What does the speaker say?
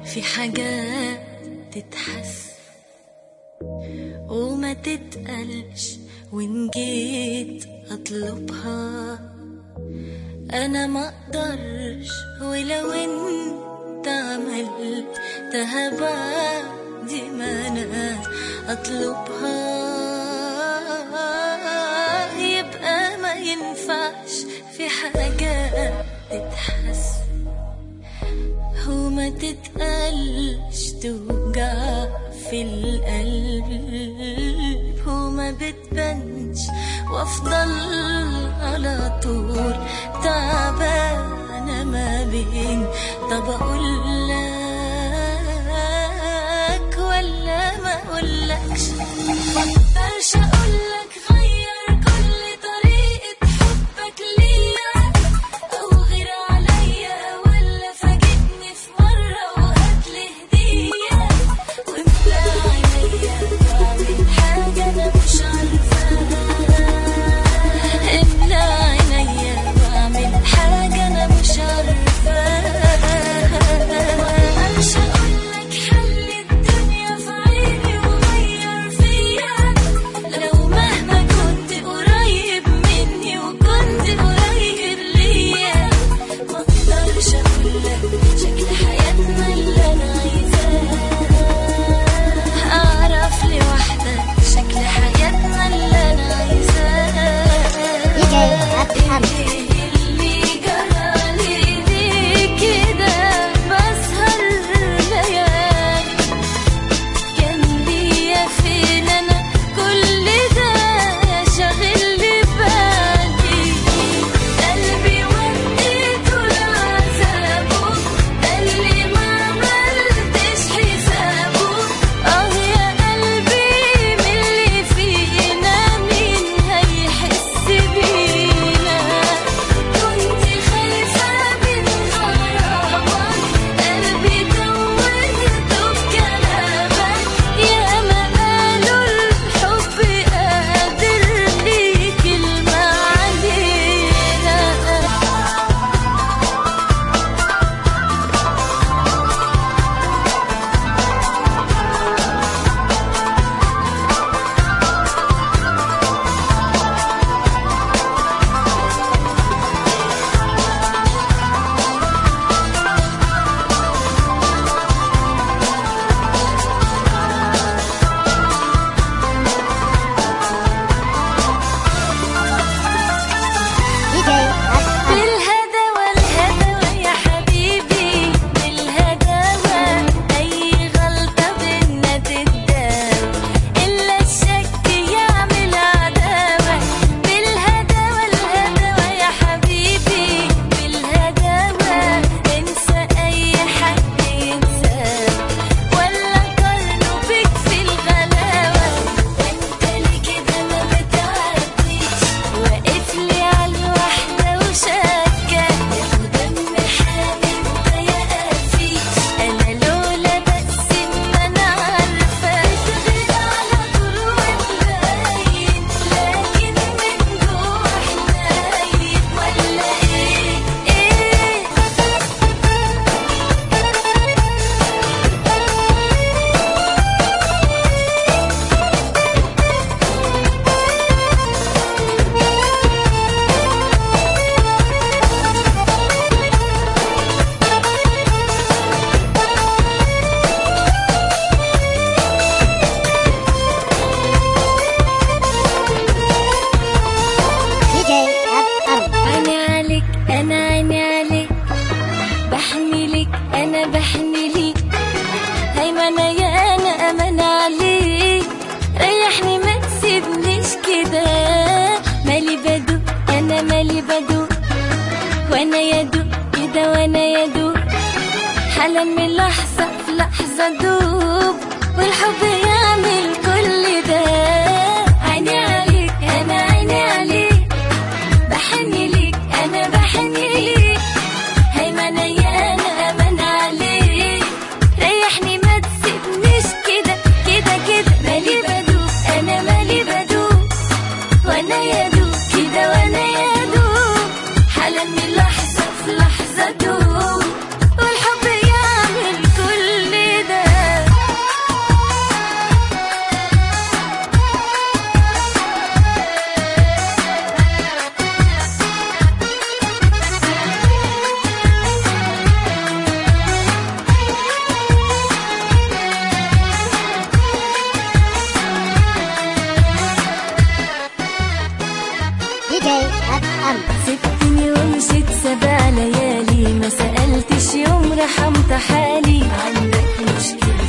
في حاجات تتحس وما تتقلش وإن جيت أطلبها أنا ما أقدرش ولو أنت عملتها بعد ما أنا أطلبها يبقى ما ينفعش في حاجات تتحس وما تتقلش توجع في القلب وما بتبانش وافضل على طول تعبانة ما بين طب اقول لك ولا ما اقولكش مقدرش اقولك غير كل طريقة حبك ليا او غير عليا ولا فاجئني في مرة وهاتلي هدية واملى عينيا واعمل حاجة انا مش عارفاها املى عينيا واعمل حاجة انا مش عارفاها مقدرش اقولك حل الدنيا في عيني وغير فيا لو مهما كنت قريب مني وكنت قريب ليا ما اقدرش اقولك شكل حياتنا اللي انا عايزاه اعرف لوحدك شكل حياتنا اللي انا عايزاه DJ أفهم. اللي جرالي ليه كده بسهر ليالي كان ليا فين انا كل ده شاغل لي بالي قلبي وديته لعذابه قالي ما عملتش حسابه اه يا قلبي من اللي فينا مين هيحس بينا كنت خايفة من غرامك قلبي توهته بكلامك يا ما قالوا الحب قادر ليه كلمة علينا DJ أفهم. بالهدوى الهدوى يا حبيبي بالهدوى أي غلطة بينا تتداوى إلا الشك يعمل عداوة بالهدوى الهدوى يا حبيبي بالهدوى انسى أي حد ينساك ولا قارنه بيك في الغلاوة وانت ليه كده ما بتعديش واقف لي على الوحدة وشاكة ودم حامي انت يا قفيش انا لولا بس ان انا عارفة بتغير على طول وتبين لكن من جوه حنين ولا ايه ايه DJ أفهم. عيني عليك انا عيني عليك بحني لك انا بحني ليك هيمنة يا انا امان عليك ريحني ما تسيبنيش كده مالي بدو انا مالي بدو وانا يدو كده وانا يدو حالا من لحظة في لحظة دوب والحب يعمل كل ده عيني عليك انا عيني عليك بحني ليك انا بحني ليك هيمنة يا انا امان عليك ريحني ما تسيبنيش كده كده كده مالي بدوب انا مالي بدوب وانا يدوب كده وانا يدوب حالا من لحظة في لحظة دوب والحب يعمل كل أم سبتني ومشيت سبع ليالي ما سألتش يوم رحمت حالي عندك مشكلة